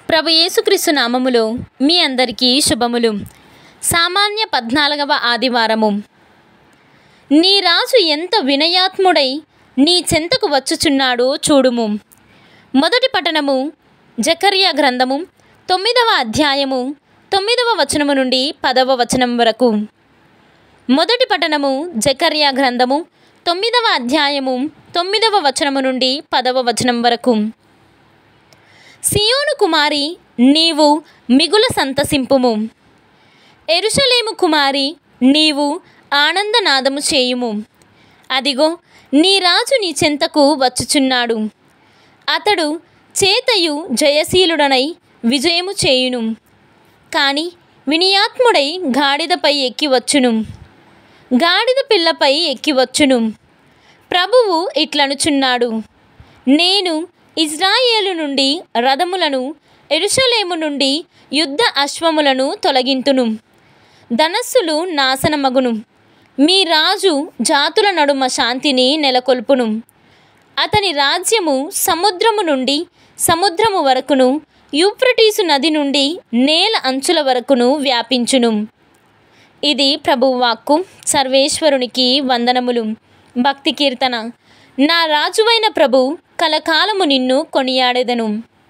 ప్రభు యేసుక్రీస్తు నామములో మీ అందరికీ శుభములు సామాన్య పద్నాలుగవ ఆదివారము నీ రాజు ఎంత వినయాత్ముడై నీ చెంతకు వచ్చుచున్నాడో చూడుము మొదటి పట్టణము జకర్యా గ్రంథము తొమ్మిదవ అధ్యాయము తొమ్మిదవ వచనము నుండి పదవ వచనం వరకు మొదటి పట్టణము జకర్యా గ్రంథము తొమ్మిదవ అధ్యాయము తొమ్మిదవ వచనము నుండి పదవ వచనం వరకు సియోను కుమారి నీవు మిగుల సంతసింపుము ఎరుషలేము కుమారి నీవు ఆనందనాదము చేయుము అదిగో నీ రాజు నీ చెంతకు వచ్చుచున్నాడు అతడు చేతయు జయశీలుడనై విజయము చేయును కాని వినియాత్ముడై గాడిదపై ఎక్కి వచ్చును గాడిద పిల్లపై ఎక్కి వచ్చును ప్రభువు ఇట్లనుచున్నాడు నేను ఇజ్రాయేలు నుండి రథములను ఎరుషలేము నుండి యుద్ధ అశ్వములను తొలగింతును ధనస్సులు నాశనమగును మీ రాజు జాతుల నడుమ శాంతిని నెలకొల్పును అతని రాజ్యము సముద్రము నుండి సముద్రము వరకును యూఫ్రటీసు నది నుండి నేల అంచుల వరకును వ్యాపించును ఇది ప్రభువాక్కు సర్వేశ్వరునికి వందనములు భక్తి కీర్తన నా రాజువైన ప్రభు కలకాలము నిన్ను కొనియాడెదను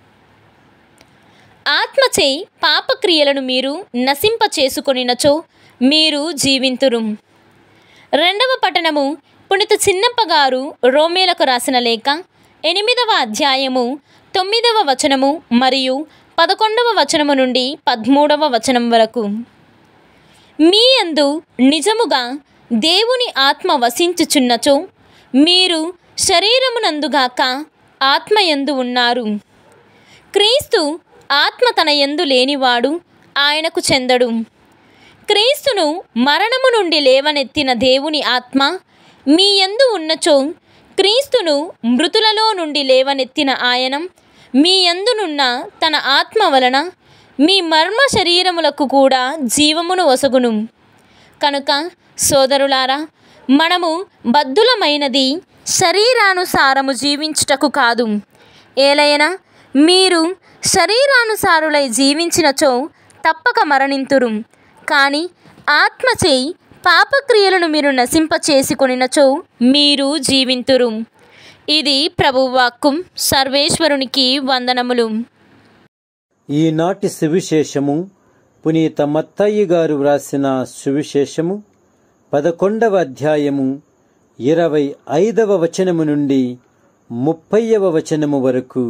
ఆత్మచే పాపక్రియలను మీరు నశింప చేసుకొనినచో మీరు జీవింతురు రెండవ పట్టణము పునిత చిన్నప్ప గారు రోమేలకు రాసిన లేఖ ఎనిమిదవ అధ్యాయము తొమ్మిదవ వచనము మరియు పదకొండవ వచనము నుండి పదమూడవ వచనం వరకు మీ అందు నిజముగా దేవుని ఆత్మ వసించుచున్నచో మీరు శరీరమునందుగాక ఆత్మయందు ఉన్నారు క్రీస్తు ఆత్మ తన యందు లేనివాడు ఆయనకు చెందడు క్రీస్తును మరణము నుండి లేవనెత్తిన దేవుని ఆత్మ మీ యందు ఉన్నచో క్రీస్తును మృతులలో నుండి లేవనెత్తిన ఆయన మీ యందునున్న తన ఆత్మ వలన మీ మర్మ శరీరములకు కూడా జీవమును ఒసగును కనుక సోదరులారా మనము బద్ధులమైనది శరీరానుసారము జీవించుటకు కాదు ఏలైనా మీరు శరీరానుసారులై జీవించినచో తప్పక మరణింతురు కానీ ఆత్మచే పాపక్రియలను మీరు నశింపచేసుకొనినచో మీరు జీవింతురు ఇది ప్రభువాక్కు సర్వేశ్వరునికి వందనములు ఈనాటి సువిశేషము పునీత మత్తయ్య గారు వ్రాసిన సువిశేషము పదకొండవ అధ్యాయము ఇరవై ఐదవ వచనము నుండి ముప్పైవ వచనము వరకు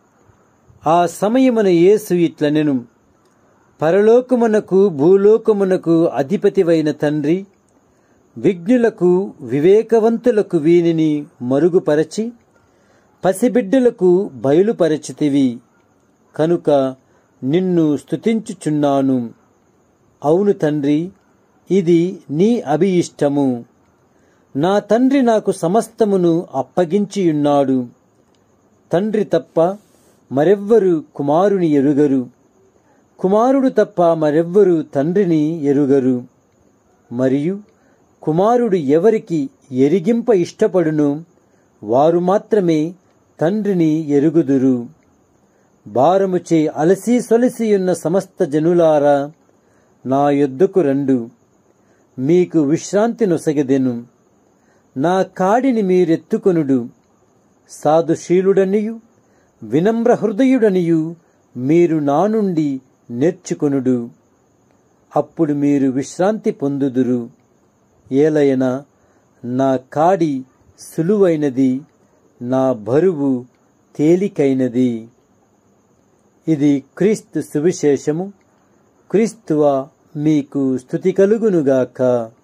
ఆ సమయమున యేసు ఇట్లనెను పరలోకమునకు భూలోకమునకు అధిపతివైన తండ్రి విజ్ఞులకు వివేకవంతులకు వీనిని మరుగుపరచి పసిబిడ్డలకు బయలుపరచితివి కనుక నిన్ను స్తుతించుచున్నాను అవును తండ్రి ఇది నీ అభియిష్టము నా తండ్రి నాకు సమస్తమును అప్పగించియున్నాడు తండ్రి తప్ప మరెవ్వరు కుమారుని ఎరుగరు కుమారుడు తప్ప మరెవ్వరు తండ్రిని ఎరుగరు మరియు కుమారుడు ఎవరికి ఎరిగింప ఇష్టపడునో వారు మాత్రమే తండ్రిని ఎరుగుదురు భారముచే అలసి సొలసియున్న సమస్త జనులారా నా యొద్దకు రండు మీకు విశ్రాంతి నొసగదెను నా కాడిని మీరెత్తుకొనుడు సాధుశీలుడనియు వినమ్ర హృదయుడనియు మీరు నా నుండి నేర్చుకొనుడు అప్పుడు మీరు విశ్రాంతి పొందుదురు ఏలయన నా కాడి సులువైనది నా బరువు తేలికైనది ఇది క్రీస్తు సువిశేషము క్రీస్తువ మీకు స్థుతి కలుగునుగాక